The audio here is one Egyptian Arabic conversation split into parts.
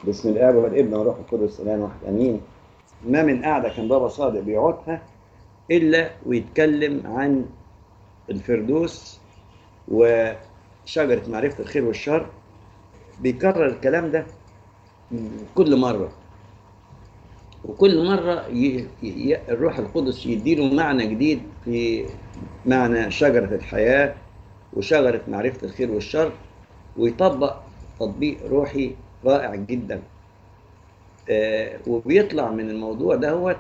بسم الاب والابن والروح القدس الان واحد امين ما من قاعده كان بابا صادق بيقعدها الا ويتكلم عن الفردوس وشجره معرفه الخير والشر بيكرر الكلام ده كل مره وكل مرة ي... ي... الروح القدس يديله معنى جديد في معنى شجرة الحياة وشجرة معرفة الخير والشر ويطبق تطبيق روحي رائع جدا آه وبيطلع من الموضوع دهوت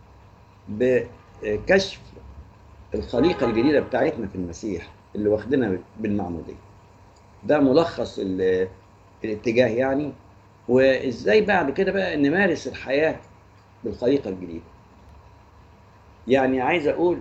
بكشف الخليقة الجديدة بتاعتنا في المسيح اللي واخدينها بالمعمودية ده ملخص ال... الاتجاه يعني وازاي بعد كده بقى نمارس الحياه بالخليقة الجديدة يعني عايز أقول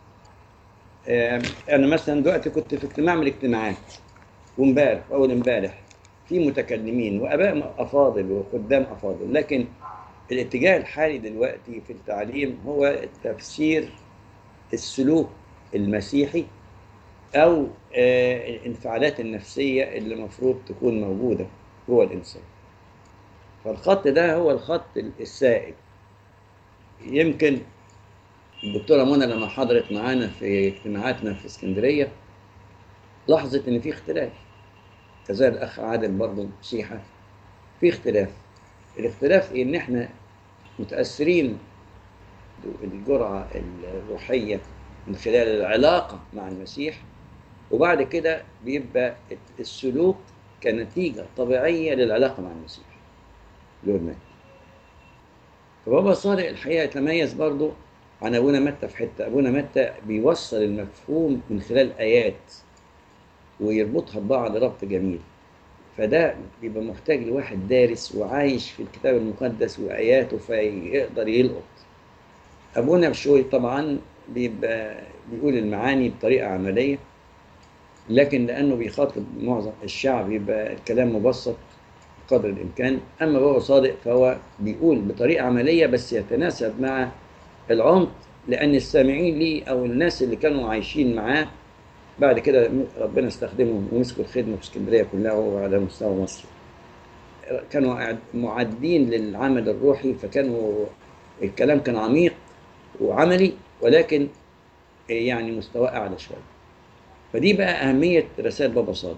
أنا مثلا دلوقتي كنت في اجتماع من الاجتماعات وامبارح أول امبارح في متكلمين وآباء أفاضل وقدام أفاضل لكن الاتجاه الحالي دلوقتي في التعليم هو تفسير السلوك المسيحي أو الانفعالات النفسية اللي المفروض تكون موجودة جوه الإنسان فالخط ده هو الخط السائد يمكن الدكتوره منى لما حضرت معانا في اجتماعاتنا في اسكندريه لاحظت ان في اختلاف كذلك الاخ عادل برضه مسيحه في اختلاف الاختلاف ان احنا متاثرين بالجرعه الروحيه من خلال العلاقه مع المسيح وبعد كده بيبقى السلوك كنتيجه طبيعيه للعلاقه مع المسيح اللي هو المجد فبابا صادق الحقيقه يتميز برضه عن ابونا متى في حته ابونا متى بيوصل المفهوم من خلال ايات ويربطها ببعض ربط جميل فده بيبقى محتاج لواحد دارس وعايش في الكتاب المقدس واياته فيقدر يلقط ابونا بشوي طبعا بيبقى بيقول المعاني بطريقه عمليه لكن لانه بيخاطب معظم الشعب يبقى الكلام مبسط قدر الامكان اما بابا صادق فهو بيقول بطريقه عمليه بس يتناسب مع العمق لان السامعين ليه او الناس اللي كانوا عايشين معاه بعد كده ربنا استخدمهم ومسكوا الخدمه في اسكندريه كلها وعلى مستوى مصر كانوا معدين للعمل الروحي فكانوا الكلام كان عميق وعملي ولكن يعني مستوى اعلى شويه فدي بقى اهميه رسائل بابا صادق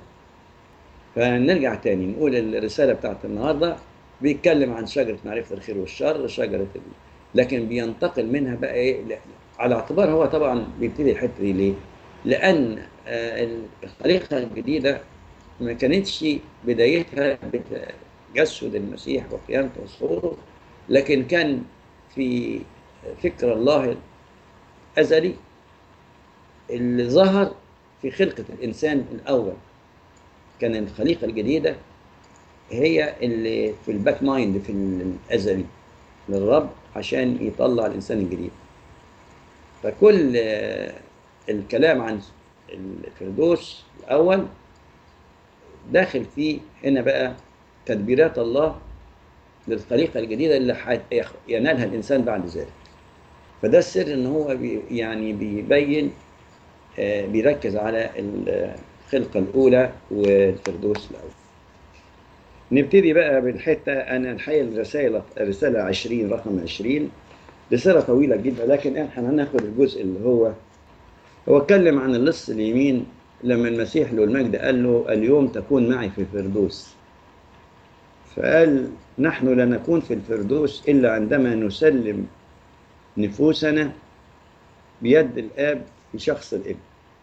فنرجع تاني نقول الرسالة بتاعت النهاردة بيتكلم عن شجرة معرفة الخير والشر شجرة ال... لكن بينتقل منها بقى ايه على اعتبار هو طبعا بيبتدي الحتة دي ليه؟ لأن الخليقة الجديدة ما كانتش بدايتها بتجسد المسيح وقيامته وصوره لكن كان في فكر الله الأزلي اللي ظهر في خلقة الإنسان الأول كان الخليقة الجديدة هي اللي في الباك مايند في الأزلي للرب عشان يطلع الإنسان الجديد فكل الكلام عن الفردوس الأول داخل فيه هنا بقى تدبيرات الله للخليقة الجديدة اللي ينالها الإنسان بعد ذلك فده السر إن هو بي يعني بيبين بيركز على الخلقة الأولى والفردوس الأول نبتدي بقى بالحتة أنا الحقيقة الرسالة رسالة 20 رقم 20 رسالة طويلة جدا لكن احنا هناخد الجزء اللي هو هو اتكلم عن اللص اليمين لما المسيح له المجد قال له اليوم تكون معي في الفردوس فقال نحن لا نكون في الفردوس إلا عندما نسلم نفوسنا بيد الآب في شخص الابن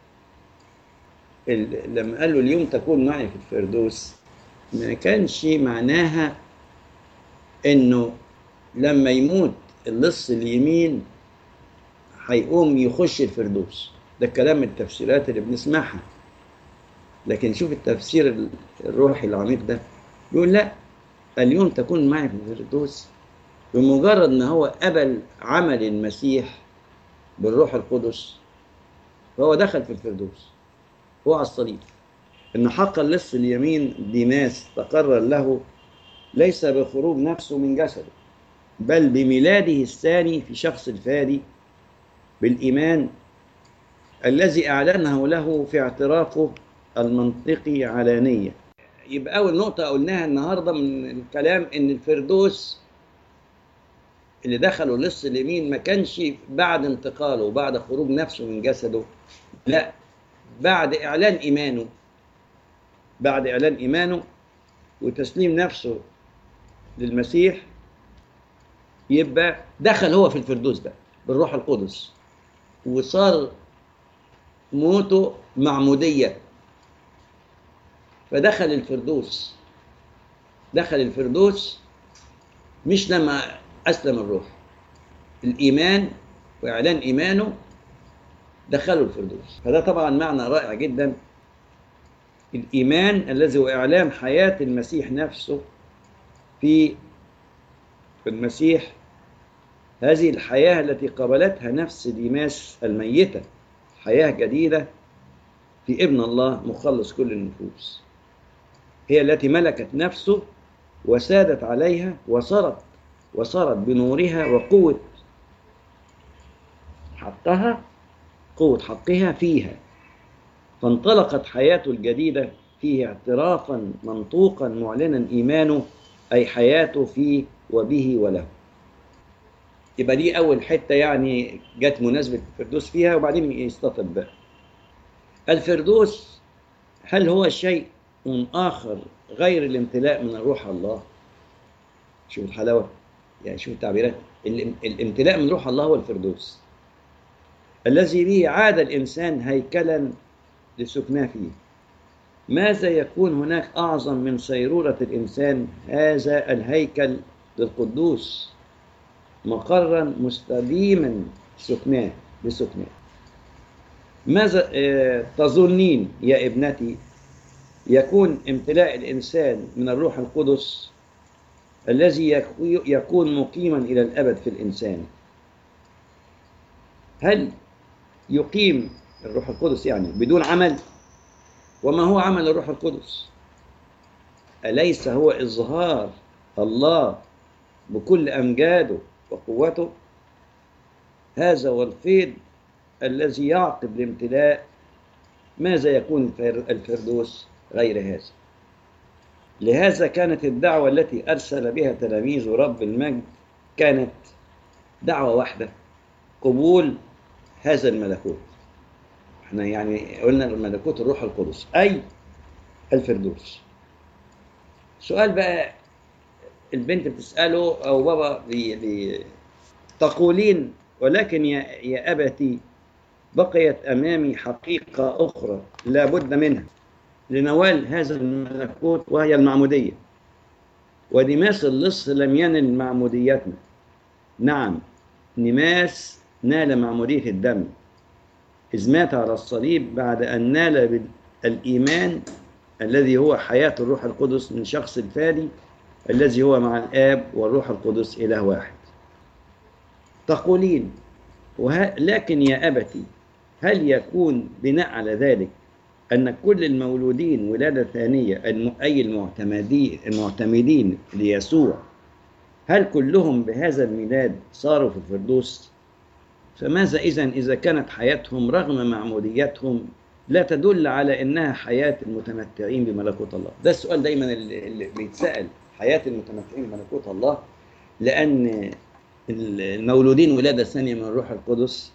لما قال له اليوم تكون معي في الفردوس ما كانش معناها انه لما يموت اللص اليمين هيقوم يخش الفردوس ده كلام التفسيرات اللي بنسمعها لكن شوف التفسير الروحي العميق ده يقول لا اليوم تكون معي في الفردوس بمجرد ما هو قبل عمل المسيح بالروح القدس فهو دخل في الفردوس هو على الصليب ان حق اللص اليمين ديناس تقرر له ليس بخروج نفسه من جسده بل بميلاده الثاني في شخص الفادي بالايمان الذي اعلنه له في اعترافه المنطقي علانيه يبقى أول نقطة قلناها النهاردة من الكلام إن الفردوس اللي دخلوا لص اليمين ما كانش بعد انتقاله وبعد خروج نفسه من جسده لا بعد إعلان إيمانه بعد إعلان إيمانه وتسليم نفسه للمسيح يبقى دخل هو في الفردوس ده بالروح القدس وصار موته معمودية فدخل الفردوس دخل الفردوس مش لما أسلم الروح الإيمان وإعلان إيمانه دخلوا الفردوس فده طبعا معنى رائع جدا الإيمان الذي هو إعلام حياة المسيح نفسه في المسيح هذه الحياة التي قبلتها نفس ديماس الميتة حياة جديدة في ابن الله مخلص كل النفوس هي التي ملكت نفسه وسادت عليها وصارت وصارت بنورها وقوة حقها قوة حقها فيها فانطلقت حياته الجديدة فيه اعترافا منطوقا معلنا إيمانه أي حياته فيه وبه وله يبقى دي أول حتة يعني جت مناسبة الفردوس فيها وبعدين يستطب بقى الفردوس هل هو شيء آخر غير الامتلاء من روح الله شوف الحلاوة يعني شوف التعبيرات الامتلاء من روح الله هو الفردوس الذي به عاد الإنسان هيكلا لسكناه فيه ماذا يكون هناك أعظم من صيرورة الإنسان هذا الهيكل للقدوس مقرا مستديما سكناه لسكناه ماذا آه تظنين يا ابنتي يكون امتلاء الإنسان من الروح القدس الذي يكون مقيما إلى الأبد في الإنسان هل يقيم الروح القدس يعني بدون عمل وما هو عمل الروح القدس أليس هو إظهار الله بكل أمجاده وقوته هذا هو الفيض الذي يعقب الامتلاء ماذا يكون الفردوس غير هذا لهذا كانت الدعوة التي أرسل بها تلاميذ رب المجد كانت دعوة واحدة قبول هذا الملكوت احنا يعني قلنا الملكوت الروح القدس أي الفردوس سؤال بقى البنت بتسأله أو بابا بي بي تقولين ولكن يا, يا أبتي بقيت أمامي حقيقة أخرى لا بد منها لنوال هذا الملكوت وهي المعمودية ودماس اللص لم ينل معموديتنا نعم نماس نال معمودية الدم إذ مات على الصليب بعد أن نال الإيمان الذي هو حياة الروح القدس من شخص الفادي الذي هو مع الآب والروح القدس إله واحد تقولين وه... لكن يا أبتي هل يكون بناء على ذلك أن كل المولودين ولادة ثانية الم... أي المعتمدين المعتمدين ليسوع هل كلهم بهذا الميلاد صاروا في الفردوس؟ فماذا إذا إذا كانت حياتهم رغم معموديتهم لا تدل على انها حياه المتمتعين بملكوت الله ده السؤال دايما اللي بيتسال حياه المتمتعين بملكوت الله لان المولودين ولاده ثانيه من الروح القدس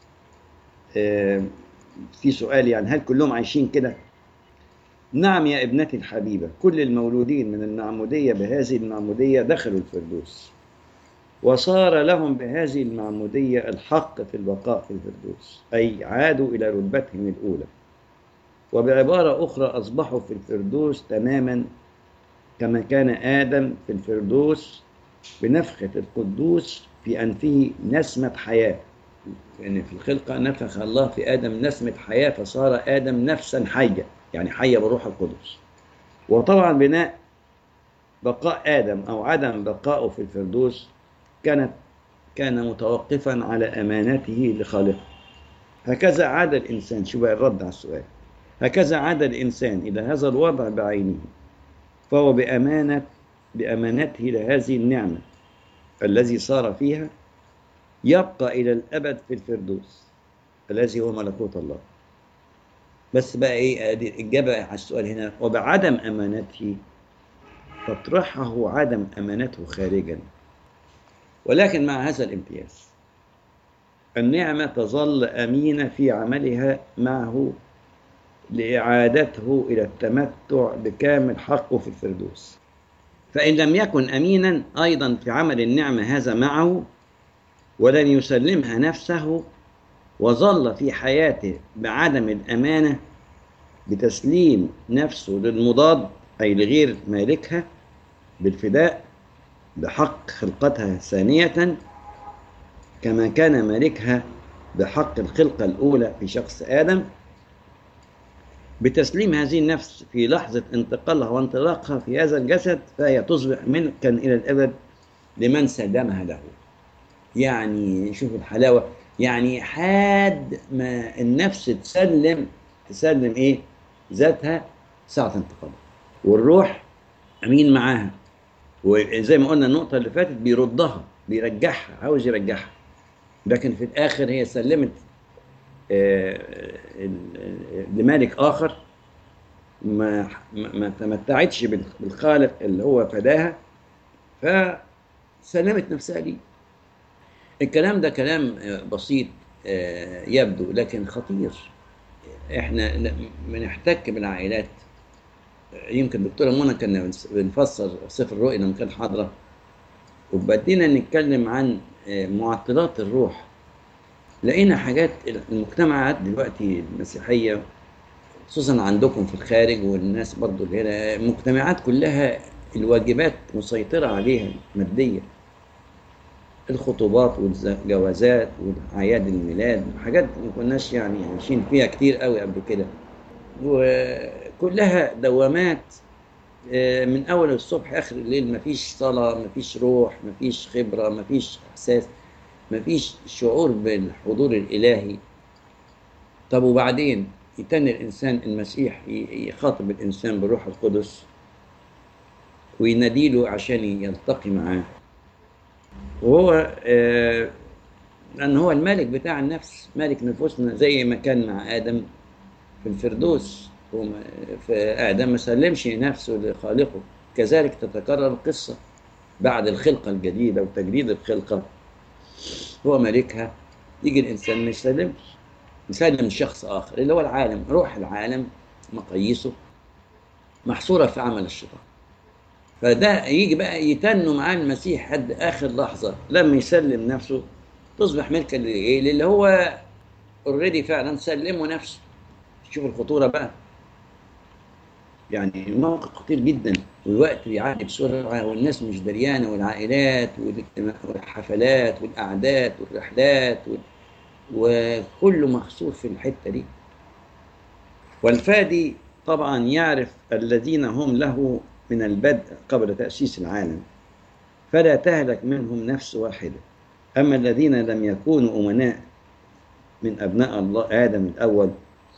في سؤال يعني هل كلهم عايشين كده نعم يا ابنتي الحبيبه كل المولودين من المعموديه بهذه المعموديه دخلوا الفردوس وصار لهم بهذه المعموديه الحق في البقاء في الفردوس اي عادوا الى رتبتهم الاولى وبعبارة أخرى أصبحوا في الفردوس تماما كما كان آدم في الفردوس بنفخة القدوس في أنفه نسمة حياة يعني في الخلقة نفخ الله في آدم نسمة حياة فصار آدم نفسا حية يعني حية بالروح القدس وطبعا بناء بقاء آدم أو عدم بقائه في الفردوس كانت كان متوقفا على أمانته لخالقه هكذا عاد الإنسان شو بقى الرد على السؤال هكذا عاد الإنسان إلى هذا الوضع بعينه فهو بأمانة بأمانته لهذه النعمة الذي صار فيها يبقى إلى الأبد في الفردوس الذي هو ملكوت الله بس بقى إيه الإجابة على السؤال هنا وبعدم أمانته تطرحه عدم أمانته خارجا ولكن مع هذا الامتياز النعمة تظل أمينة في عملها معه لإعادته إلى التمتع بكامل حقه في الفردوس فإن لم يكن أمينا أيضا في عمل النعمة هذا معه ولن يسلمها نفسه وظل في حياته بعدم الأمانة بتسليم نفسه للمضاد أي لغير مالكها بالفداء بحق خلقتها ثانية كما كان مالكها بحق الخلقة الأولى في شخص آدم بتسليم هذه النفس في لحظة انتقالها وانطلاقها في هذا الجسد فهي تصبح ملكا إلى الأبد لمن سلمها له يعني شوف الحلاوة يعني حاد ما النفس تسلم تسلم إيه ذاتها ساعة انتقالها والروح أمين معاها وزي ما قلنا النقطة اللي فاتت بيردها بيرجعها عاوز يرجعها لكن في الآخر هي سلمت لمالك آخر ما ما تمتعتش بالخالق اللي هو فداها فسلمت نفسها ليه الكلام ده كلام بسيط يبدو لكن خطير احنا بنحتك بالعائلات يمكن دكتوره منى كنا بنفسر سفر الرؤيا لما كان حاضره وبدينا نتكلم عن معطلات الروح لقينا حاجات المجتمعات دلوقتي المسيحيه خصوصا عندكم في الخارج والناس برضو اللي هنا المجتمعات كلها الواجبات مسيطره عليها ماديه الخطوبات والجوازات واعياد الميلاد حاجات ما كناش يعني عايشين فيها كتير قوي قبل كده وكلها دوامات من اول الصبح اخر الليل مفيش صلاه مفيش روح مفيش خبره مفيش احساس مفيش شعور بالحضور الالهي طب وبعدين يتني الانسان المسيح يخاطب الانسان بالروح القدس ويناديله عشان يلتقي معاه وهو آه لأن هو الملك بتاع النفس ملك نفوسنا زي ما كان مع آدم في الفردوس فآدم ما سلمش نفسه لخالقه كذلك تتكرر القصة بعد الخلقة الجديدة وتجديد الخلقة هو ملكها يجي الإنسان ما يسلمش يسلم شخص آخر اللي هو العالم روح العالم مقاييسه محصورة في عمل الشيطان فده يجي بقى يتنوا معاه المسيح حد اخر لحظه لما يسلم نفسه تصبح ملكا لايه؟ للي هو اوريدي فعلا سلمه نفسه شوف الخطوره بقى يعني موقف خطير جدا والوقت بيعدي بسرعه والناس مش دريانه والعائلات والحفلات والاعداد والرحلات وكله محصور في الحته دي والفادي طبعا يعرف الذين هم له من البدء قبل تأسيس العالم فلا تهلك منهم نفس واحدة أما الذين لم يكونوا أمناء من أبناء الله آدم الأول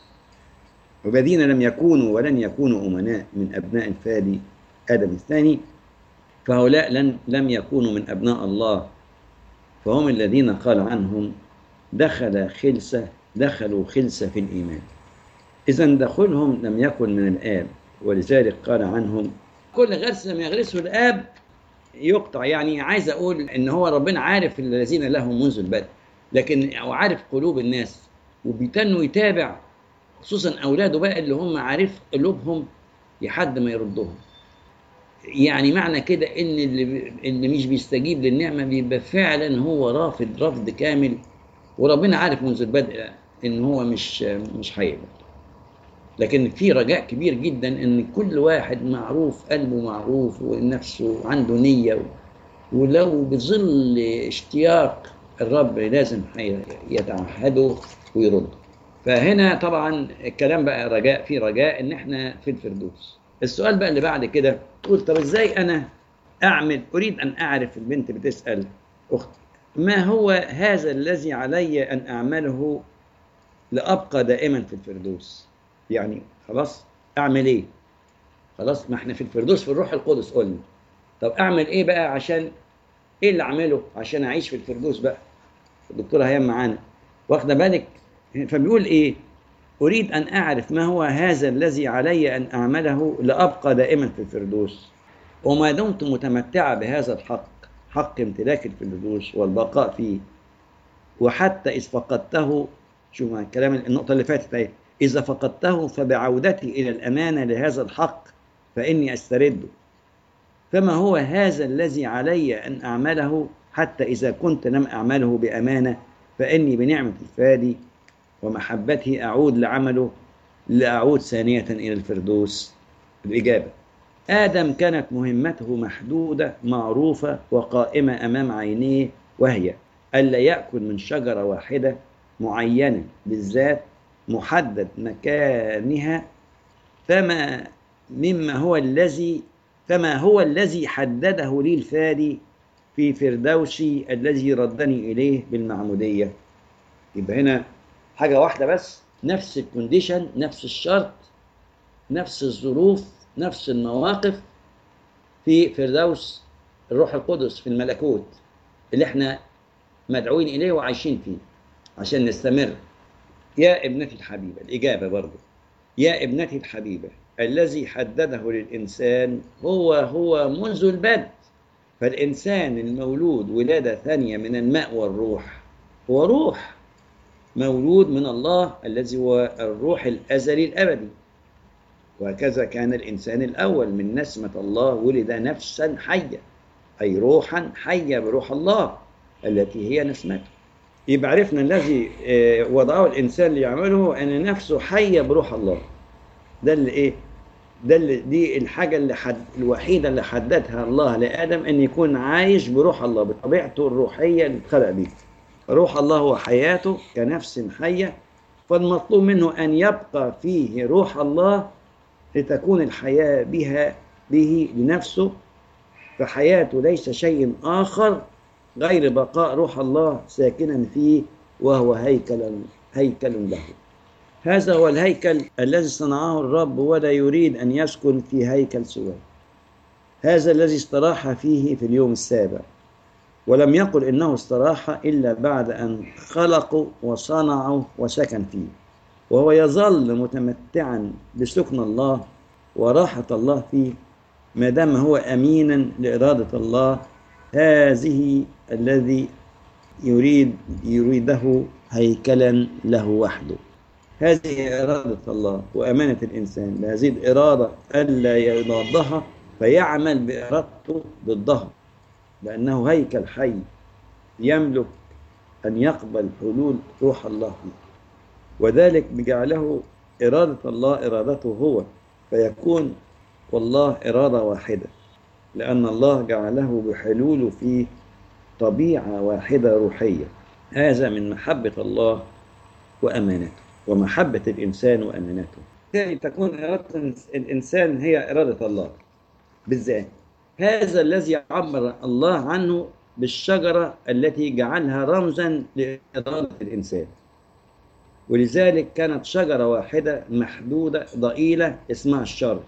والذين لم يكونوا ولن يكونوا أمناء من أبناء الفادي آدم الثاني فهؤلاء لن لم يكونوا من أبناء الله فهم الذين قال عنهم دخل خلسة دخلوا خلسة في الإيمان إذا دخولهم لم يكن من الآب ولذلك قال عنهم كل غرس لم يغرسه الاب يقطع يعني عايز اقول ان هو ربنا عارف الذين لهم منذ البدء لكن او عارف قلوب الناس وبيتنوا يتابع خصوصا اولاده بقى اللي هم عارف قلوبهم لحد ما يردهم يعني معنى كده ان اللي اللي مش بيستجيب للنعمه بيبقى فعلا هو رافض رفض كامل وربنا عارف منذ البدء ان هو مش مش هيقبل لكن في رجاء كبير جدا ان كل واحد معروف قلبه معروف ونفسه عنده نيه ولو بظل اشتياق الرب لازم يتعهده ويرد فهنا طبعا الكلام بقى رجاء في رجاء ان احنا في الفردوس السؤال بقى اللي بعد كده تقول طب ازاي انا اعمل اريد ان اعرف البنت بتسال اختي ما هو هذا الذي علي ان اعمله لابقى دائما في الفردوس يعني خلاص اعمل ايه خلاص ما احنا في الفردوس في الروح القدس قلنا طب اعمل ايه بقى عشان ايه اللي اعمله عشان اعيش في الفردوس بقى الدكتوره هيام معانا واخده بالك فبيقول ايه اريد ان اعرف ما هو هذا الذي علي ان اعمله لابقى دائما في الفردوس وما دمت متمتعة بهذا الحق حق امتلاك الفردوس والبقاء فيه وحتى إذ فقدته شوف مع الكلام النقطة اللي فاتت اهي إذا فقدته فبعودتي إلى الأمانة لهذا الحق فإني أسترده فما هو هذا الذي علي أن أعمله حتى إذا كنت لم أعمله بأمانة فإني بنعمة الفادي ومحبته أعود لعمله لأعود ثانية إلى الفردوس الإجابة آدم كانت مهمته محدودة معروفة وقائمة أمام عينيه وهي ألا يأكل من شجرة واحدة معينة بالذات محدد مكانها فما مما هو الذي فما هو الذي حدده لي الفادي في فردوسي الذي ردني إليه بالمعمودية يبقى هنا حاجة واحدة بس نفس الكونديشن نفس الشرط نفس الظروف نفس المواقف في فردوس الروح القدس في الملكوت اللي احنا مدعوين إليه وعايشين فيه عشان نستمر يا ابنتي الحبيبة الإجابة برضو يا ابنتي الحبيبة الذي حدده للإنسان هو هو منذ البدء فالإنسان المولود ولادة ثانية من الماء والروح هو روح مولود من الله الذي هو الروح الأزلي الأبدي وهكذا كان الإنسان الأول من نسمة الله ولد نفسا حية أي روحا حية بروح الله التي هي نسمته يبقى عرفنا الذي وضعه الإنسان ليعمله أن نفسه حية بروح الله ده اللي إيه ده اللي دي الحاجة اللي حد الوحيدة اللي حددها الله لآدم أن يكون عايش بروح الله بطبيعته الروحية اللي اتخلق بيها روح الله هو حياته كنفس حية فالمطلوب منه أن يبقى فيه روح الله لتكون الحياة بها به لنفسه فحياته ليس شيء آخر غير بقاء روح الله ساكنا فيه وهو هيكل هيكل له هذا هو الهيكل الذي صنعه الرب ولا يريد أن يسكن في هيكل سواه هذا الذي استراح فيه في اليوم السابع ولم يقل إنه استراح إلا بعد أن خلقوا وصنعوا وسكن فيه وهو يظل متمتعا بسكن الله وراحة الله فيه ما دام هو أمينا لإرادة الله هذه الذي يريد يريده هيكلا له وحده هذه إرادة الله وأمانة الإنسان بهذه الإرادة ألا يضادها فيعمل بإرادته ضدها لأنه هيكل حي يملك أن يقبل حلول روح الله فيه وذلك بجعله إرادة الله إرادته هو فيكون والله إرادة واحدة لأن الله جعله بحلوله في طبيعة واحدة روحية هذا من محبة الله وأمانته ومحبة الإنسان وأمانته بالتالي تكون إرادة الإنسان هي إرادة الله بالذات هذا الذي عبر الله عنه بالشجرة التي جعلها رمزا لإرادة الإنسان ولذلك كانت شجرة واحدة محدودة ضئيلة اسمها الشر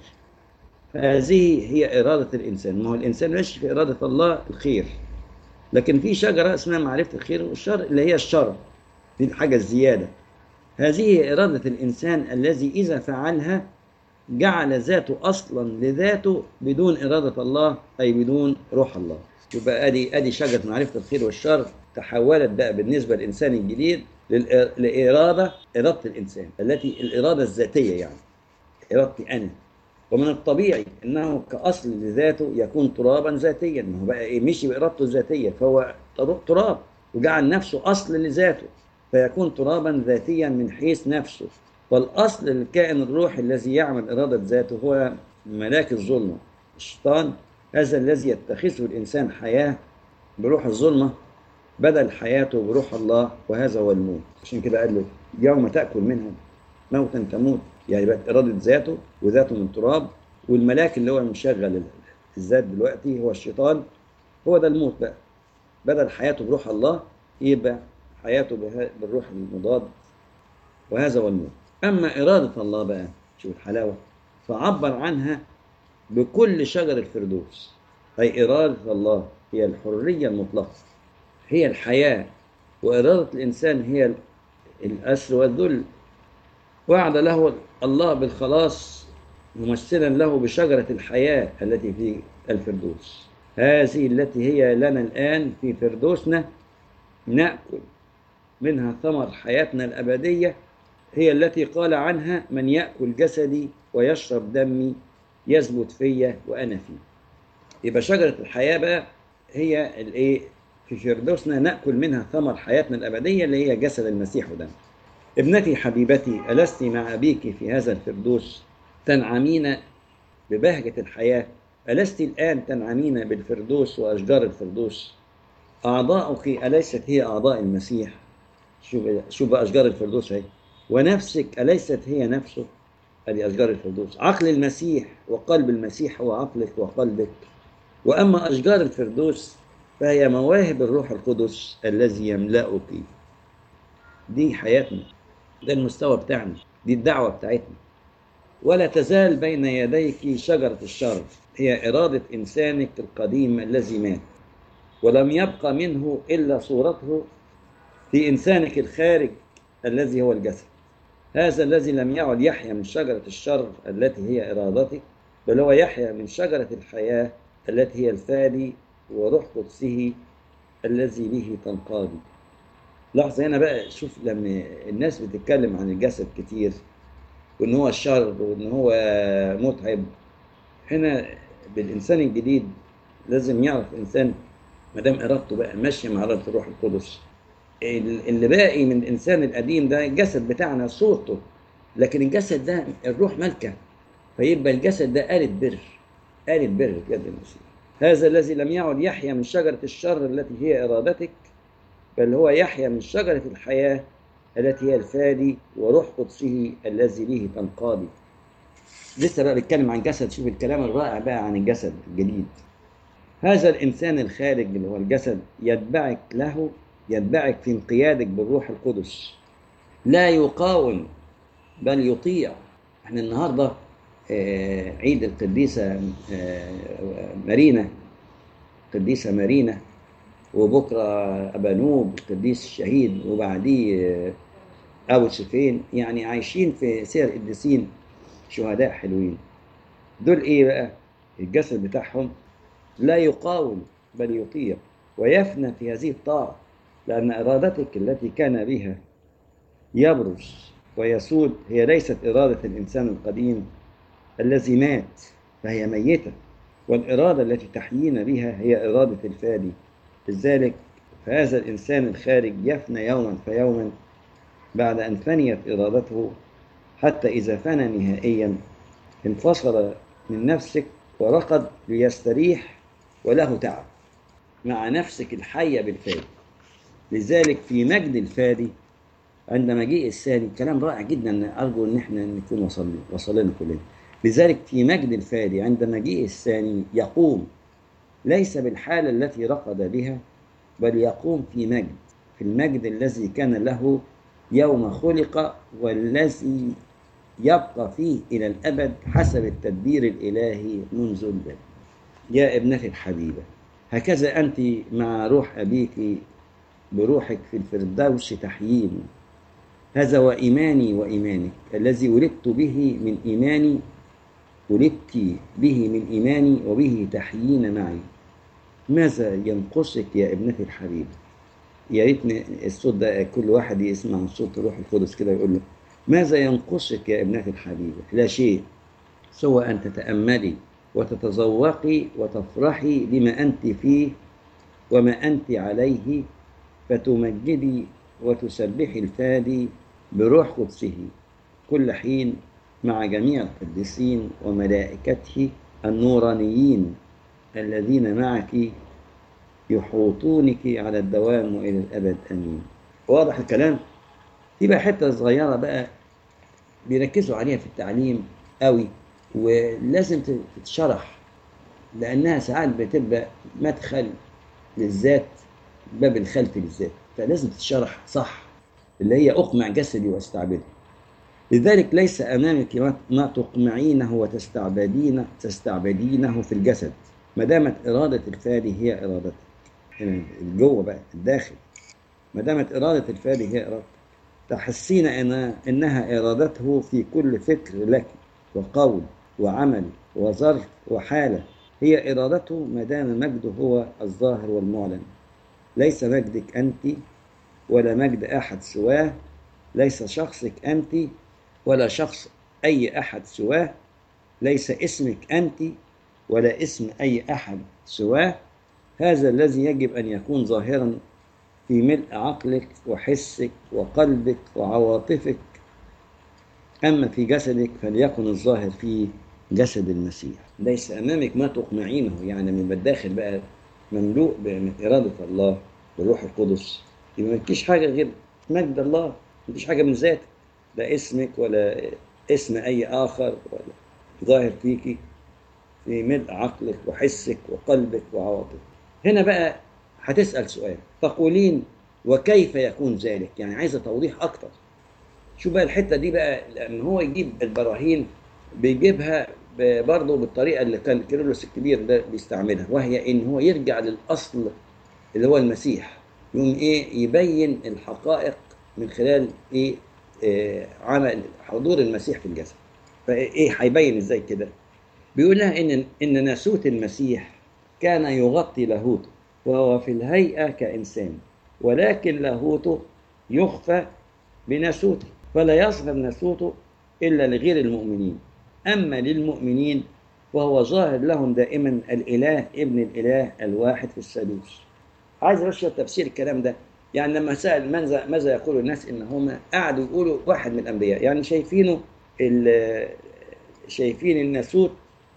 هذه هي إرادة الإنسان ما هو الإنسان ماشي في إرادة الله الخير لكن في شجرة اسمها معرفة الخير والشر اللي هي الشر دي الحاجة الزيادة هذه إرادة الإنسان الذي إذا فعلها جعل ذاته أصلا لذاته بدون إرادة الله أي بدون روح الله يبقى أدي أدي شجرة معرفة الخير والشر تحولت بقى بالنسبة للإنسان الجديد لإرادة إرادة الإنسان التي الإرادة الذاتية يعني إرادتي أنا ومن الطبيعي أنه كأصل لذاته يكون ترابا ذاتيا ما هو بقى إيه مشي بإرادته الذاتية فهو تراب وجعل نفسه أصل لذاته فيكون ترابا ذاتيا من حيث نفسه والأصل الكائن الروحي الذي يعمل إرادة ذاته هو ملاك الظلمة الشيطان هذا الذي يتخذه الإنسان حياة بروح الظلمة بدل حياته بروح الله وهذا هو الموت عشان كده قال له يوم تأكل منها موتا تموت يعني بقت إرادة ذاته وذاته من تراب والملاك اللي هو مشغل الذات دلوقتي هو الشيطان هو ده الموت بقى بدل حياته بروح الله يبقى حياته بالروح المضاد وهذا هو الموت أما إرادة الله بقى شوف الحلاوة فعبر عنها بكل شجر الفردوس أي إرادة الله هي الحرية المطلقة هي الحياة وإرادة الإنسان هي الأسر والذل وعد له الله بالخلاص ممثلا له بشجرة الحياة التي في الفردوس هذه التي هي لنا الآن في فردوسنا نأكل منها ثمر حياتنا الأبدية هي التي قال عنها من يأكل جسدي ويشرب دمي يثبت فيا وأنا فيه يبقى شجرة الحياة بقى هي الايه في فردوسنا نأكل منها ثمر حياتنا الأبدية اللي هي جسد المسيح ودمه ابنتي حبيبتي ألست مع أبيك في هذا الفردوس تنعمين ببهجة الحياة ألست الآن تنعمين بالفردوس وأشجار الفردوس أعضاؤك أليست هي أعضاء المسيح شوف شوف بقى أشجار الفردوس أهي ونفسك أليست هي نفسه هذه أشجار الفردوس عقل المسيح وقلب المسيح هو عقلك وقلبك وأما أشجار الفردوس فهي مواهب الروح القدس الذي يملأك دي حياتنا ده المستوى بتاعنا دي الدعوة بتاعتنا ولا تزال بين يديك شجرة الشر هي إرادة إنسانك القديم الذي مات ولم يبقى منه إلا صورته في إنسانك الخارج الذي هو الجسد هذا الذي لم يعد يحيا من شجرة الشر التي هي إرادتك بل هو يحيا من شجرة الحياة التي هي الفادي وروح قدسه الذي به تنقادي لحظة هنا بقى شوف لما الناس بتتكلم عن الجسد كتير وإن هو الشر وإن هو متعب هنا بالإنسان الجديد لازم يعرف إنسان ما دام إرادته بقى ماشية مع إرادة الروح القدس اللي باقي من الإنسان القديم ده الجسد بتاعنا صورته لكن الجسد ده الروح مالكة فيبقى الجسد ده آلة بر آلة بر في يد المسيح هذا الذي لم يعد يحيا من شجرة الشر التي هي إرادتك بل هو يحيا من شجرة الحياة التي هي الفادي وروح قدسه الذي به تنقادي لسه بقى بيتكلم عن جسد شوف الكلام الرائع بقى عن الجسد الجديد هذا الإنسان الخارج اللي هو الجسد يتبعك له يتبعك في انقيادك بالروح القدس لا يقاوم بل يطيع احنا النهارده آه عيد القديسة آه مارينا القديسة مارينا وبكرة أبانوب القديس الشهيد وبعديه آه أبو سفين يعني عايشين في سير القديسين شهداء حلوين دول إيه بقى الجسد بتاعهم لا يقاوم بل يطيع ويفنى في هذه الطاعة لأن إرادتك التي كان بها يبرز ويسود هي ليست إرادة الإنسان القديم الذي مات فهي ميتة والإرادة التي تحيينا بها هي إرادة الفادي لذلك فهذا الإنسان الخارج يفنى يوما فيوما بعد أن فنيت إرادته حتى إذا فنى نهائيا انفصل من نفسك ورقد ليستريح وله تعب مع نفسك الحية بالفادي لذلك في مجد الفادي عند مجيء الثاني كلام رائع جدا أرجو أن احنا نكون وصلنا وصلنا كلنا لذلك في مجد الفادي عند مجيء الثاني يقوم ليس بالحالة التي رقد بها بل يقوم في مجد في المجد الذي كان له يوم خلق والذي يبقى فيه إلى الأبد حسب التدبير الإلهي منذ البدء يا ابنتي الحبيبة هكذا أنت مع روح أبيك بروحك في الفردوس تحيين هذا وإيماني وإيمانك الذي ولدت به من إيماني ولدت به من إيماني وبه تحيين معي ماذا ينقصك يا ابنتي الحبيبة يا ريت الصوت ده كل واحد يسمع صوت الروح القدس كده يقول له ماذا ينقصك يا ابنتي الحبيبة لا شيء سوى أن تتأملي وتتذوقي وتفرحي بما أنت فيه وما أنت عليه فتمجدي وتسبحي الفادي بروح قدسه كل حين مع جميع القديسين وملائكته النورانيين الذين معك يحوطونك على الدوام والى الابد امين واضح الكلام في بقى حته صغيره بقى بيركزوا عليها في التعليم قوي ولازم تتشرح لانها ساعات بتبقى مدخل للذات باب الخلف للذات فلازم تتشرح صح اللي هي اقمع جسدي واستعبده لذلك ليس امامك ما تقمعينه وتستعبدين تستعبدينه في الجسد ما دامت اراده الفادي هي ارادتك جوه بقى الداخل ما دامت اراده الفادي هي ارادتك تحسين ان انها ارادته في كل فكر لك وقول وعمل وظرف وحالة هي إرادته ما دام مجده هو الظاهر والمعلن ليس مجدك أنت ولا مجد أحد سواه ليس شخصك أنت ولا شخص أي أحد سواه ليس اسمك أنت ولا اسم أي أحد سواه هذا الذي يجب أن يكون ظاهرا في ملء عقلك وحسك وقلبك وعواطفك أما في جسدك فليكن الظاهر في جسد المسيح ليس أمامك ما تقنعينه يعني من الداخل بقى مملوء من إرادة الله والروح القدس يبقى مفيش حاجة غير مجد الله مفيش حاجة من ذاتك لا اسمك ولا اسم أي آخر ولا ظاهر فيكي في ملء عقلك وحسك وقلبك وعواطفك هنا بقى هتسأل سؤال تقولين وكيف يكون ذلك يعني عايزة توضيح أكتر شو بقى الحتة دي بقى لأن هو يجيب البراهين بيجيبها برضه بالطريقة اللي كان كيرلس الكبير ده بيستعملها وهي إن هو يرجع للأصل اللي هو المسيح يقوم إيه يبين الحقائق من خلال إيه آه عمل حضور المسيح في الجسد فإيه هيبين إزاي كده بيقول لها إن إن ناسوت المسيح كان يغطي لاهوته وهو في الهيئة كإنسان ولكن لاهوته يخفى بناسوته فلا يظهر ناسوته إلا لغير المؤمنين أما للمؤمنين وهو ظاهر لهم دائما الإله ابن الإله الواحد في الثالوث عايز بس تفسير الكلام ده يعني لما سأل ماذا ماذا يقول الناس إن هم قعدوا يقولوا واحد من الأنبياء يعني شايفينه شايفين الناسوت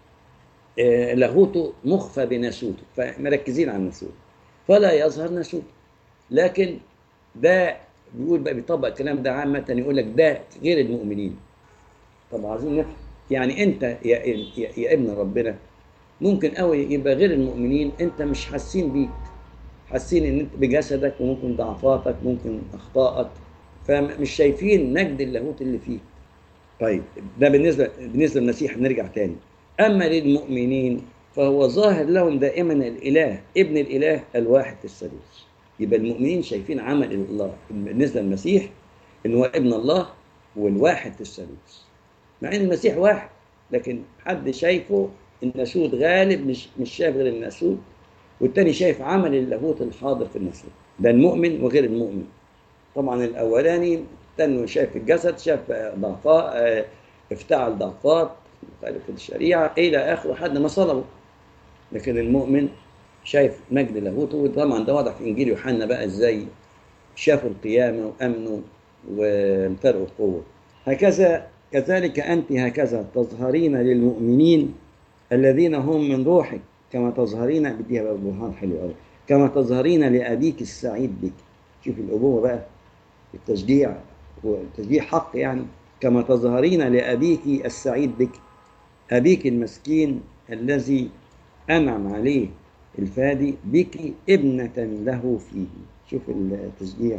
لاهوته مخفى بناسوته فمركزين على الناسوت فلا يظهر ناسوت لكن ده بيقول بقى بيطبق الكلام ده عامة يقول لك ده غير المؤمنين طب عايزين نفهم يعني انت يا, يا, يا ابن ربنا ممكن قوي يبقى غير المؤمنين انت مش حاسين بيك حاسين ان انت بجسدك وممكن ضعفاتك ممكن اخطائك فمش شايفين مجد اللاهوت اللي فيك طيب ده بالنسبه بالنسبه للمسيح نرجع تاني اما للمؤمنين فهو ظاهر لهم دائما الاله ابن الاله الواحد في الثالوث يبقى المؤمنين شايفين عمل الله بالنسبه للمسيح ان هو ابن الله والواحد في الثالوث مع ان المسيح واحد لكن حد شايفه الناسوت غالب مش مش شايف غير الناسوت والتاني شايف عمل اللاهوت الحاضر في الناسوت ده المؤمن وغير المؤمن طبعا الاولاني تنو شايف الجسد شاف ضعفاء افتعل ضعفات مخالف الشريعه الى اخره لحد ما صلبه لكن المؤمن شايف مجد لاهوته وطبعا ده واضح في انجيل يوحنا بقى ازاي شافوا القيامه وامنوا وامتلئوا القوه هكذا كذلك انت هكذا تظهرين للمؤمنين الذين هم من روحك كما تظهرين بديها بقى برهان حلو قوي كما تظهرين لابيك السعيد بك شوف الابوه بقى التشجيع والتشجيع حق يعني كما تظهرين لابيك السعيد بك ابيك المسكين الذي انعم عليه الفادي بك ابنة له فيه شوف التشجيع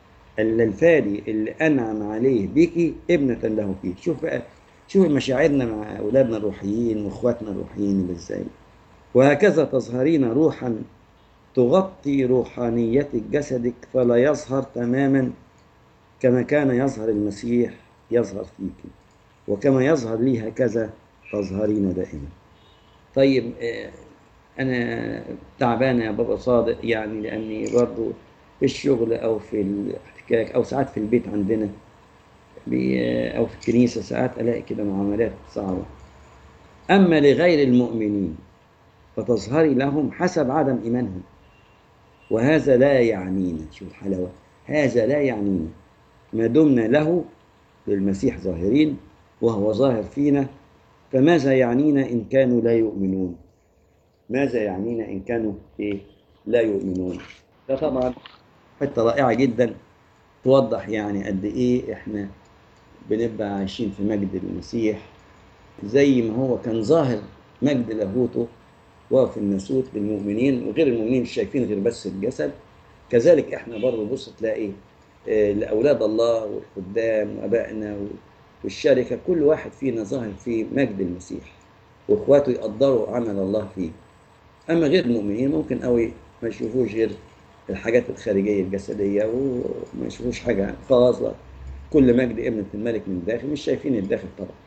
الفادي اللي أنعم عليه بك ابنة له فيه شوف بقى شوف مشاعرنا مع أولادنا الروحيين وإخواتنا الروحيين إزاي وهكذا تظهرين روحا تغطي روحانية جسدك فلا يظهر تماما كما كان يظهر المسيح يظهر فيك وكما يظهر لي هكذا تظهرين دائما طيب انا تعبانه يا بابا صادق يعني لاني برضه في الشغل او في الاحتكاك او ساعات في البيت عندنا او في الكنيسه ساعات الاقي كده معاملات صعبه اما لغير المؤمنين فتظهري لهم حسب عدم ايمانهم وهذا لا يعنينا شوف الحلاوه هذا لا يعنينا ما دمنا له للمسيح ظاهرين وهو ظاهر فينا فماذا يعنينا ان كانوا لا يؤمنون ماذا يعنينا إن كانوا إيه لا يؤمنون ده طبعا حتة رائعة جدا توضح يعني قد إيه إحنا بنبقى عايشين في مجد المسيح زي ما هو كان ظاهر مجد لاهوته وفي الناسوت للمؤمنين وغير المؤمنين مش شايفين غير بس الجسد كذلك احنا برضه بص تلاقي آه لاولاد الله والخدام وابائنا والشركه كل واحد فينا ظاهر في مجد المسيح واخواته يقدروا عمل الله فيه اما غير المؤمنين ممكن قوي ما يشوفوش غير الحاجات الخارجيه الجسديه وما يشوفوش حاجه خلاص كل مجد ابنة الملك من الداخل مش شايفين الداخل طبعا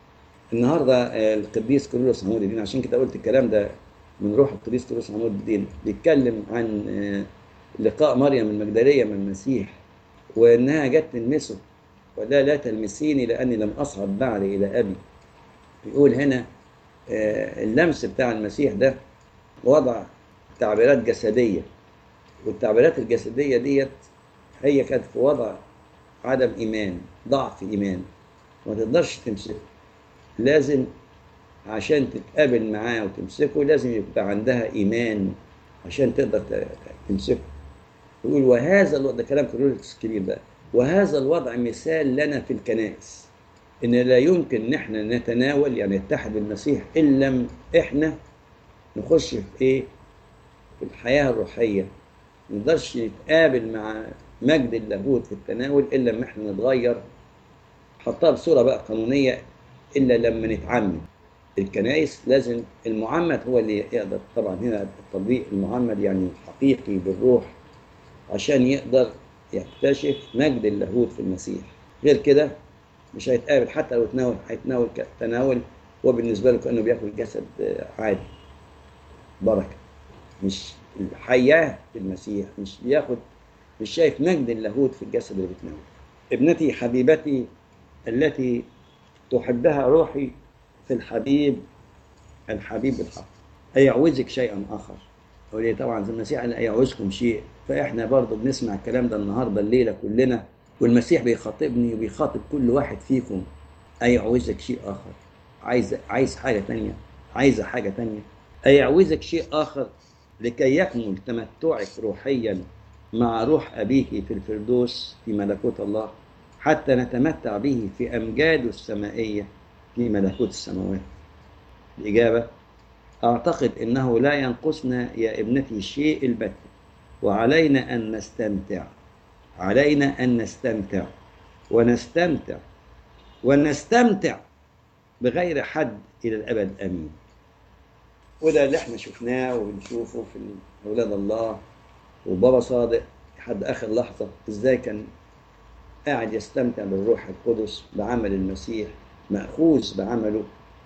النهارده آه، القديس كيرلس عمود الدين عشان كده قلت الكلام ده من روح القديس كيرلس عمود الدين بيتكلم عن آه، لقاء مريم المجدليه من المسيح وانها جت تلمسه ولا لا تلمسيني لاني لم اصعد بعد الى ابي بيقول هنا آه، اللمس بتاع المسيح ده وضع تعبيرات جسديه والتعبيرات الجسديه ديت هي كانت في وضع عدم ايمان ضعف ايمان ما تقدرش تمسكه لازم عشان تتقابل معاه وتمسكه لازم يبقى عندها ايمان عشان تقدر ت- تمسكه يقول وهذا الوضع ده كلام كرولوس كبير بقى وهذا الوضع مثال لنا في الكنائس ان لا يمكن ان احنا نتناول يعني نتحد بالمسيح ان لم احنا نخش في ايه في الحياه الروحيه ما نقدرش نتقابل مع مجد اللاهوت في التناول الا لما احنا نتغير حطها بصوره بقى قانونيه الا لما نتعمد الكنائس لازم المعمد هو اللي يقدر طبعا هنا التطبيق المعمد يعني حقيقي بالروح عشان يقدر يكتشف مجد اللاهوت في المسيح غير كده مش هيتقابل حتى لو تناول هيتناول ك- تناول هو بالنسبه له كانه بياكل جسد آه، عادي بركه مش الحياه في المسيح مش بياخد مش شايف مجد اللاهوت في الجسد اللي بيتناول ابنتي حبيبتي التي تحبها روحي في الحبيب الحبيب الحق أيعوزك شيئا آخر وليه طبعا زي المسيح قال أيعوزكم شيء فإحنا برضه بنسمع الكلام ده النهاردة الليلة كلنا والمسيح بيخاطبني وبيخاطب كل واحد فيكم أيعوزك شيء آخر عايز عايز حاجة تانية عايزة حاجة تانية أيعوزك شيء آخر لكي يكمل تمتعك روحيا مع روح أبيك في الفردوس في ملكوت الله حتى نتمتع به في أمجاده السمائية في ملكوت السماوات الإجابة أعتقد أنه لا ينقصنا يا ابنتي شيء البتة وعلينا أن نستمتع علينا أن نستمتع ونستمتع ونستمتع بغير حد إلى الأبد آمين وده اللي احنا شفناه وبنشوفه في أولاد الله وبابا صادق لحد آخر لحظة إزاي كان قاعد يستمتع بالروح القدس بعمل المسيح مأخوذ بعمله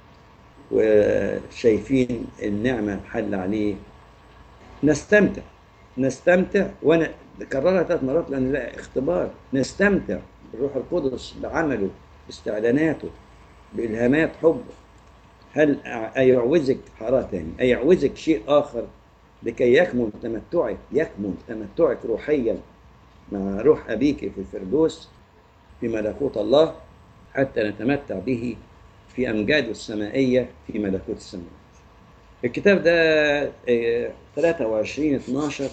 وشايفين النعمة حل عليه نستمتع نستمتع وانا كررها ثلاث مرات لان لا اختبار نستمتع بالروح القدس بعمله باستعلاناته بالهامات حبه هل أيعوزك حرارة تاني أيعوزك شيء آخر لكي يكمل تمتعك يكمل تمتعك روحيا مع روح أبيك في الفردوس في ملكوت الله حتى نتمتع به في أمجاده السمائية في ملكوت السماوات الكتاب ده آه، 23 12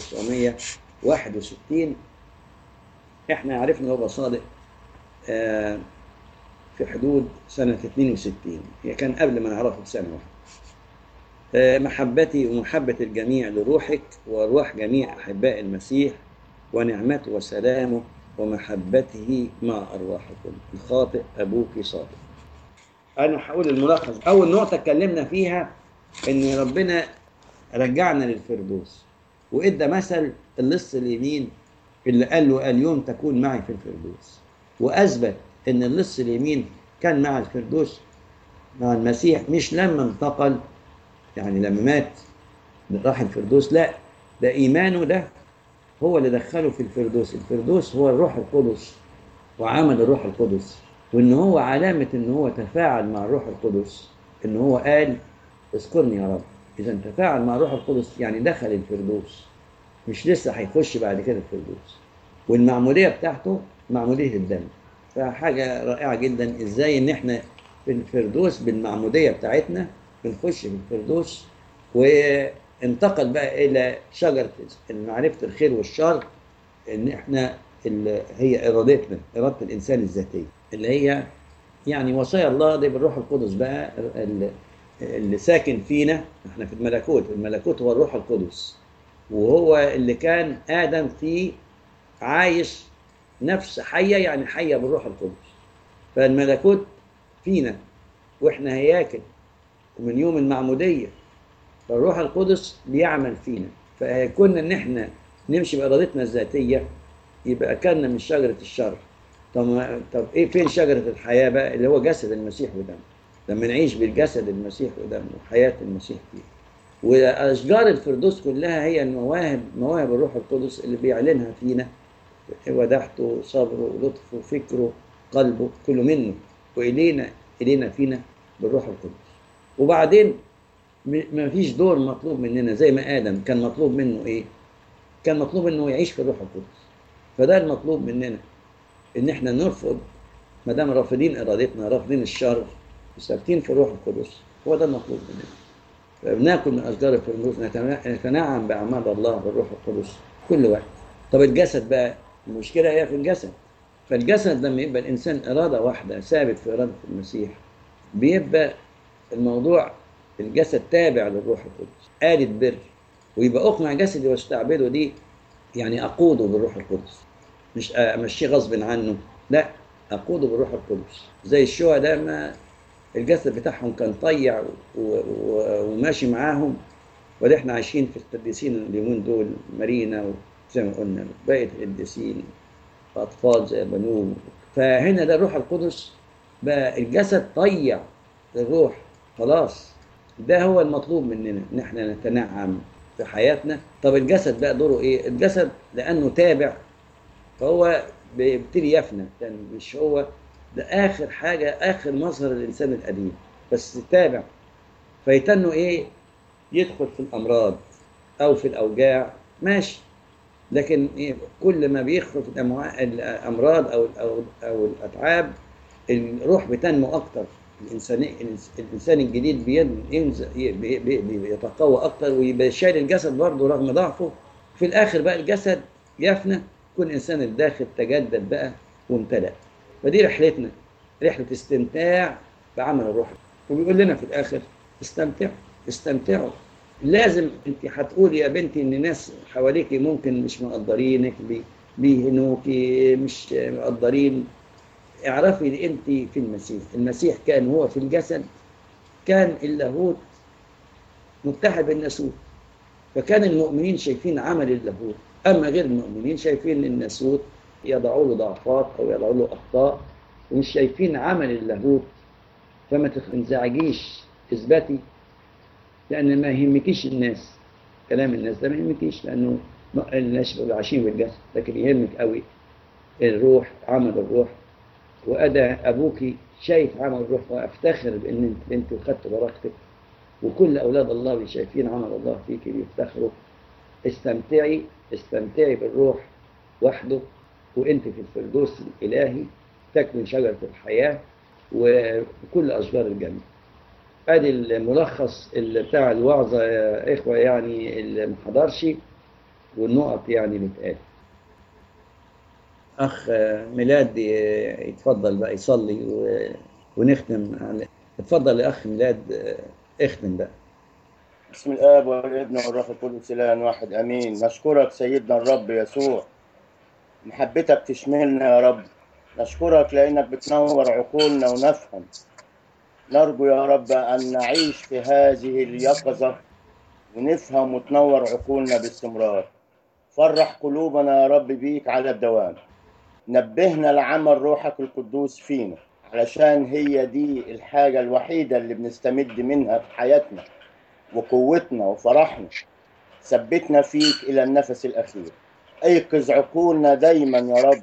1961 احنا عرفنا هو صادق آه، في حدود سنة 62 هي كان قبل ما نعرفه بسنة واحدة آه، محبتي ومحبة الجميع لروحك وروح جميع أحباء المسيح ونعمته وسلامه ومحبته مع أرواحكم الخاطئ أبوك صادق أنا هقول الملخص أول نقطة اتكلمنا فيها إن ربنا رجعنا للفردوس وإدى مثل اللص اليمين اللي قال له اليوم تكون معي في الفردوس وأثبت إن اللص اليمين كان مع الفردوس مع المسيح مش لما انتقل يعني لما مات راح الفردوس لا ده إيمانه ده هو اللي دخله في الفردوس الفردوس هو الروح القدس وعمل الروح القدس وان هو علامة ان هو تفاعل مع الروح القدس ان هو قال اذكرني يا رب اذا تفاعل مع الروح القدس يعني دخل الفردوس مش لسه هيخش بعد كده الفردوس والمعمودية بتاعته معمودية الدم فحاجة رائعة جدا ازاي ان احنا في الفردوس بالمعمودية بتاعتنا بنخش في الفردوس وانتقل بقى الى شجرة معرفة الخير والشر ان احنا ال- هي ارادتنا اراده الانسان الذاتيه اللي هي يعني وصايا الله دي بالروح القدس بقى ال- اللي ساكن فينا احنا في الملكوت الملكوت هو الروح القدس وهو اللي كان ادم فيه عايش نفس حيه يعني حيه بالروح القدس فالملكوت فينا واحنا هياكل ومن يوم المعموديه فالروح القدس بيعمل فينا فكنا ان احنا نمشي بارادتنا الذاتيه يبقى اكلنا من شجره الشر طب ما- طب ايه فين شجره الحياه بقى اللي هو جسد المسيح ودمه لما نعيش بالجسد المسيح ودمه وحياة المسيح فيه وأشجار الفردوس كلها هي المواهب مواهب الروح القدس اللي بيعلنها فينا ودحته صبره لطفه فكره قلبه كله منه وإلينا إلينا فينا بالروح القدس وبعدين ما فيش دور مطلوب مننا زي ما آدم كان مطلوب منه إيه؟ كان مطلوب إنه يعيش في الروح القدس فده المطلوب مننا إن إحنا نرفض ما دام رافضين إرادتنا رافضين الشر وثابتين في الروح القدس هو ده المطلوب مننا فبناكل من أشجار الفردوس نتنعم بأعمال الله بالروح القدس كل وقت طب الجسد بقى المشكلة هي في الجسد فالجسد لما يبقى الإنسان إرادة واحدة ثابت في إرادة المسيح بيبقى الموضوع الجسد تابع للروح القدس آلة بر ويبقى أقنع جسدي واستعبده دي يعني أقوده بالروح القدس مش أمشيه غصب عنه لا أقوده بالروح القدس زي الشهداء ما الجسد بتاعهم كان طيع وماشي معاهم وده احنا عايشين في القديسين اليومين دول مارينا وزي ما قلنا بقية القديسين أطفال زي بنوم فهنا ده الروح القدس بقى الجسد طيع الروح خلاص ده هو المطلوب مننا ان احنا نتنعم في حياتنا طب الجسد بقى دوره ايه الجسد لانه تابع فهو بيبتدي يفنى يعني مش هو ده اخر حاجه اخر مظهر الانسان القديم بس تابع فيتنه ايه يدخل في الامراض او في الاوجاع ماشي لكن إيه كل ما بيدخل في الامراض او او او الاتعاب الروح بتنمو اكتر الانسان الانسان الجديد بيتقوى اكتر ويبقى شايل الجسد برضه رغم ضعفه في الاخر بقى الجسد يفنى يكون الانسان الداخل تجدد بقى وامتلأ فدي رحلتنا رحله استمتاع بعمل الروح وبيقول لنا في الاخر استمتعوا استمتعوا لازم انت هتقولي يا بنتي ان ناس حواليكي ممكن مش مقدرينك بيهنوكي مش مقدرين اعرفي ان انت في المسيح المسيح كان هو في الجسد كان اللاهوت متحد بالناسوت فكان المؤمنين شايفين عمل اللاهوت اما غير المؤمنين شايفين الناسوت يضعوا له ضعفات او يضعوا له اخطاء ومش شايفين عمل اللاهوت فما تنزعجيش اثبتي لان ما يهمكيش الناس كلام الناس ده ما يهمكيش لانه الناس بيبقوا عايشين بالجسد لكن يهمك قوي الروح عمل الروح وأدى أبوكي شايف عمل الروح وأفتخر بأن أنت أنت وخدت بركتك وكل أولاد الله شايفين عمل الله فيك بيفتخروا استمتعي استمتعي بالروح وحده وأنت في الفردوس الإلهي تكمن شجرة الحياة وكل أشجار الجنة ادي الملخص اللي بتاع الوعظة يا إخوة يعني اللي ما حضرش والنقط يعني اللي اتقالت اخ ميلاد يتفضل بقى يصلي ونختم اتفضل يا اخ ميلاد اختم بقى بسم الاب والابن والروح القدس اله واحد امين نشكرك سيدنا الرب يسوع محبتك تشملنا يا رب نشكرك لانك بتنور عقولنا ونفهم نرجو يا رب ان نعيش في هذه اليقظه ونفهم وتنور عقولنا باستمرار فرح قلوبنا يا رب بيك على الدوام نبهنا لعمل روحك القدوس فينا علشان هي دي الحاجة الوحيدة اللي بنستمد منها في حياتنا وقوتنا وفرحنا ثبتنا فيك إلى النفس الأخير أيقظ عقولنا دايما يا رب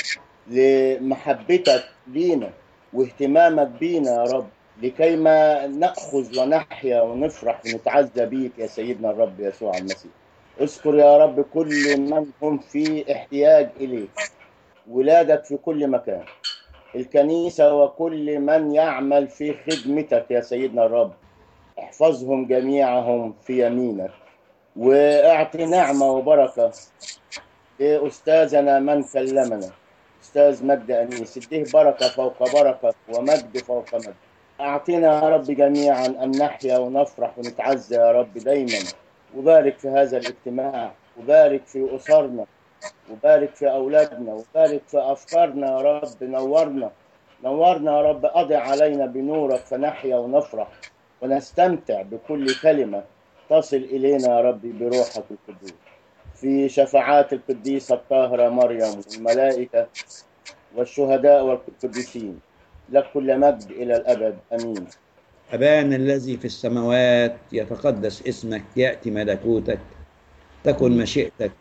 لمحبتك لينا واهتمامك بينا يا رب لكي ما نأخذ ونحيا ونفرح ونتعزى بيك يا سيدنا الرب يسوع المسيح اذكر يا رب كل من هم في احتياج إليك ولادك في كل مكان الكنيسة وكل من يعمل في خدمتك يا سيدنا الرب احفظهم جميعهم في يمينك واعطي نعمة وبركة لأستاذنا من كلمنا أستاذ مجد أنيس اديه بركة فوق بركة ومجد فوق مجد أعطينا يا رب جميعا أن نحيا ونفرح ونتعزى يا رب دايما وبارك في هذا الاجتماع وبارك في أسرنا وبارك في أولادنا وبارك في أفكارنا يا رب نورنا نورنا يا رب أضع علينا بنورك فنحيا ونفرح ونستمتع بكل كلمة تصل إلينا يا رب بروحك القدوس في شفاعات القديسة الطاهرة مريم والملائكة والشهداء والقديسين لك كل مجد إلى الأبد أمين أبانا الذي في السماوات يتقدس اسمك يأتي ملكوتك تكن مشيئتك